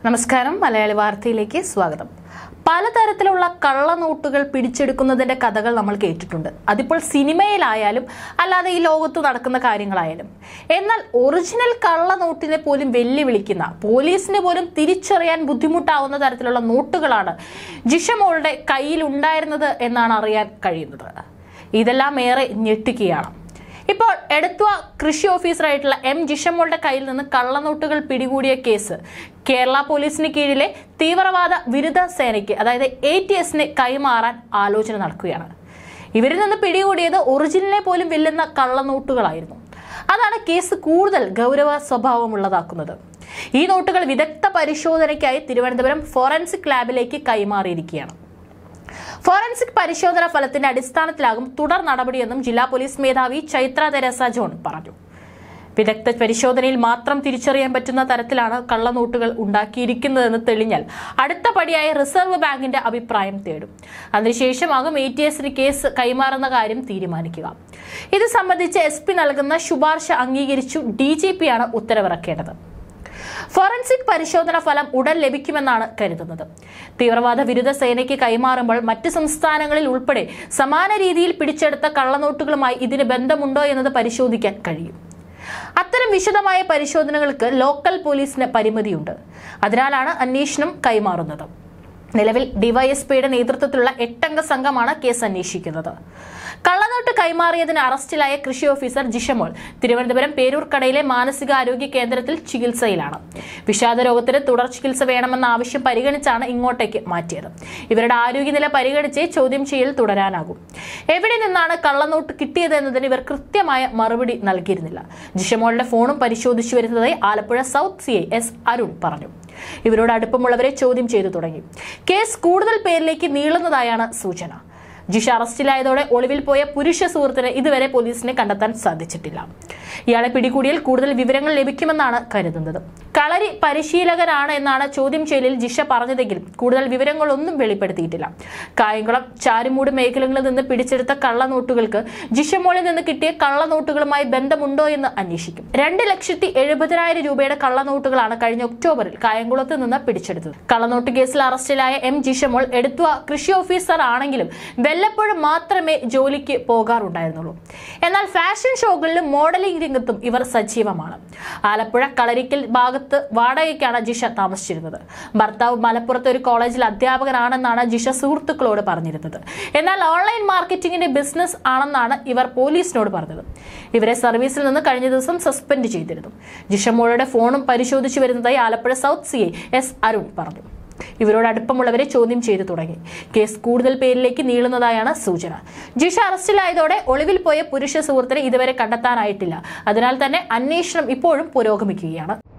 നമസ്കാരം മലയാളി വാർത്തയിലേക്ക് സ്വാഗതം പലതരത്തിലുള്ള കള്ളനോട്ടുകൾ പിടിച്ചെടുക്കുന്നതിന്റെ കഥകൾ നമ്മൾ കേട്ടിട്ടുണ്ട് അതിപ്പോൾ സിനിമയിലായാലും അല്ലാതെ ഈ ലോകത്ത് നടക്കുന്ന കാര്യങ്ങളായാലും എന്നാൽ ഒറിജിനൽ കള്ളനോട്ടിനെ പോലും വെല്ലുവിളിക്കുന്ന പോലീസിന് പോലും തിരിച്ചറിയാൻ ബുദ്ധിമുട്ടാവുന്ന തരത്തിലുള്ള നോട്ടുകളാണ് ജിഷമോളുടെ കയ്യിൽ ഉണ്ടായിരുന്നത് എന്നാണ് അറിയാൻ കഴിയുന്നത് ഇതെല്ലാം ഏറെ ഞെട്ടിക്കുകയാണ് ഇപ്പോൾ എടത്വ കൃഷി ഓഫീസറായിട്ടുള്ള എം ജിഷമോളുടെ കയ്യിൽ നിന്ന് കള്ളനോട്ടുകൾ പിടികൂടിയ കേസ് കേരള പോലീസിന് കീഴിലെ തീവ്രവാദ വിരുദ്ധ സേനയ്ക്ക് അതായത് എ ടി എസിന് കൈമാറാൻ ആലോചന നടക്കുകയാണ് ഇവരിൽ നിന്ന് പിടികൂടിയത് ഒറിജിനലെ പോലും വെല്ലുന്ന കള്ളനോട്ടുകളായിരുന്നു അതാണ് കേസ് കൂടുതൽ ഗൗരവ സ്വഭാവമുള്ളതാക്കുന്നത് ഈ നോട്ടുകൾ വിദഗ്ധ പരിശോധനയ്ക്കായി തിരുവനന്തപുരം ഫോറൻസിക് ലാബിലേക്ക് കൈമാറിയിരിക്കുകയാണ് ഫോറൻസിക് പരിശോധന ഫലത്തിന്റെ അടിസ്ഥാനത്തിലാകും തുടർ നടപടിയെന്നും ജില്ലാ പോലീസ് മേധാവി ചൈത്ര തെരേസ ജോൺ പറഞ്ഞു വിദഗ്ധ പരിശോധനയിൽ മാത്രം തിരിച്ചറിയാൻ പറ്റുന്ന തരത്തിലാണ് കള്ളനോട്ടുകൾ ഉണ്ടാക്കിയിരിക്കുന്നതെന്ന് തെളിഞ്ഞാൽ അടുത്ത പടിയായ റിസർവ് ബാങ്കിന്റെ അഭിപ്രായം തേടും അതിനുശേഷമാകും എ ടി എസിന് കേസ് കൈമാറുന്ന കാര്യം തീരുമാനിക്കുക ഇത് സംബന്ധിച്ച് എസ് പി നൽകുന്ന ശുപാർശ അംഗീകരിച്ചു ഡി ജി പിയാണ് ഉത്തരവിറക്കേണ്ടത് ഫോറൻസിക് പരിശോധന ഫലം ഉടൻ ലഭിക്കുമെന്നാണ് കരുതുന്നത് തീവ്രവാദ വിരുദ്ധ സേനയ്ക്ക് കൈമാറുമ്പോൾ മറ്റ് സംസ്ഥാനങ്ങളിൽ ഉൾപ്പെടെ സമാന രീതിയിൽ പിടിച്ചെടുത്ത കള്ളനോട്ടുകളുമായി ഇതിന് ബന്ധമുണ്ടോ എന്നത് പരിശോധിക്കാൻ കഴിയും അത്തരം വിശദമായ പരിശോധനകൾക്ക് ലോക്കൽ പോലീസിന് പരിമിതിയുണ്ട് അതിനാലാണ് അന്വേഷണം കൈമാറുന്നത് നിലവിൽ ഡിവൈഎസ്പിയുടെ നേതൃത്വത്തിലുള്ള എട്ടംഗ സംഘമാണ് കേസ് അന്വേഷിക്കുന്നത് കള്ളനോട്ട് കൈമാറിയതിന് അറസ്റ്റിലായ കൃഷി ഓഫീസർ ജിഷമോൾ തിരുവനന്തപുരം പേരൂർക്കടയിലെ മാനസികാരോഗ്യ കേന്ദ്രത്തിൽ ചികിത്സയിലാണ് വിഷാദ രോഗത്തിന് തുടർ ചികിത്സ വേണമെന്ന ആവശ്യം പരിഗണിച്ചാണ് ഇങ്ങോട്ടേക്ക് മാറ്റിയത് ഇവരുടെ ആരോഗ്യനില പരിഗണിച്ച് ചോദ്യം ചെയ്യൽ തുടരാനാകും എവിടെ നിന്നാണ് കള്ളനോട്ട് കിട്ടിയത് എന്നതിന് ഇവർ കൃത്യമായ മറുപടി നൽകിയിരുന്നില്ല ജിഷമോളുടെ ഫോണും പരിശോധിച്ചു വരുന്നതായി Alappuzha south C S Arun പറഞ്ഞു ഇവരോട് അടുപ്പമുള്ളവരെ ചോദ്യം ചെയ്തു തുടങ്ങി കേസ് കൂടുതൽ പേരിലേക്ക് നീളുന്നതായാണ് സൂചന ജിഷ അറസ്റ്റിലായതോടെ ഒളിവിൽ പോയ പുരുഷ സുഹൃത്തിനെ ഇതുവരെ പോലീസിനെ കണ്ടെത്താൻ സാധിച്ചിട്ടില്ല ഇയാളെ പിടികൂടിയാൽ കൂടുതൽ വിവരങ്ങൾ ലഭിക്കുമെന്നാണ് കരുതുന്നത് കളരി പരിശീലകനാണ് എന്നാണ് ചോദ്യം ചെയ്യലിൽ ജിഷ പറഞ്ഞതെങ്കിലും കൂടുതൽ വിവരങ്ങളൊന്നും വെളിപ്പെടുത്തിയിട്ടില്ല കായംകുളം ചാരുമൂട് മേഖലകളിൽ നിന്ന് പിടിച്ചെടുത്ത കള്ളനോട്ടുകൾക്ക് ജിഷമോളിൽ നിന്ന് കിട്ടിയ കള്ളനോട്ടുകളുമായി ബന്ധമുണ്ടോ എന്ന് അന്വേഷിക്കും രണ്ട് ലക്ഷത്തി എഴുപതിനായിരം രൂപയുടെ കള്ളനോട്ടുകളാണ് കഴിഞ്ഞ ഒക്ടോബറിൽ കായംകുളത്ത് നിന്ന് പിടിച്ചെടുത്തത് കള്ളനോട്ട് കേസിൽ അറസ്റ്റിലായ എം ജിഷമോൾ എടുത്തുവ കൃഷി ഓഫീസർ ആണെങ്കിലും വല്ലപ്പോഴും മാത്രമേ ജോലിക്ക് പോകാറുണ്ടായിരുന്നുള്ളൂ എന്നാൽ ഫാഷൻ ഷോകളിലും മോഡലിംഗ് രംഗത്തും ഇവർ സജീവമാണ് ആലപ്പുഴ കളരിക്കൽ ഭാഗത്ത് വാടകയ്ക്കാണ് ജിഷ താമസിച്ചിരുന്നത് ഭർത്താവ് മലപ്പുറത്തെ ഒരു കോളേജിൽ അധ്യാപകനാണെന്നാണ് ജിഷ സുഹൃത്തുക്കളോട് പറഞ്ഞിരുന്നത് എന്നാൽ ഓൺലൈൻ മാർക്കറ്റിംഗിന്റെ ബിസിനസ് ആണെന്നാണ് ഇവർ പോലീസിനോട് പറഞ്ഞത് ഇവരെ സർവീസിൽ നിന്ന് കഴിഞ്ഞ ദിവസം സസ്പെൻഡ് ചെയ്തിരുന്നു ജിഷമോളുടെ ഫോണും പരിശോധിച്ചു വരുന്നതായി Alappuzha south C S Arun പറഞ്ഞു ഇവരോട് അടുപ്പമുള്ളവരെ ചോദ്യം ചെയ്തു തുടങ്ങി കേസ് കൂടുതൽ പേരിലേക്ക് നീളുന്നതായാണ് സൂചന ജിഷ അറസ്റ്റിലായതോടെ ഒളിവിൽ പോയ പുരുഷ സുഹൃത്തിനെ ഇതുവരെ കണ്ടെത്താനായിട്ടില്ല അതിനാൽ തന്നെ അന്വേഷണം ഇപ്പോഴും പുരോഗമിക്കുകയാണ്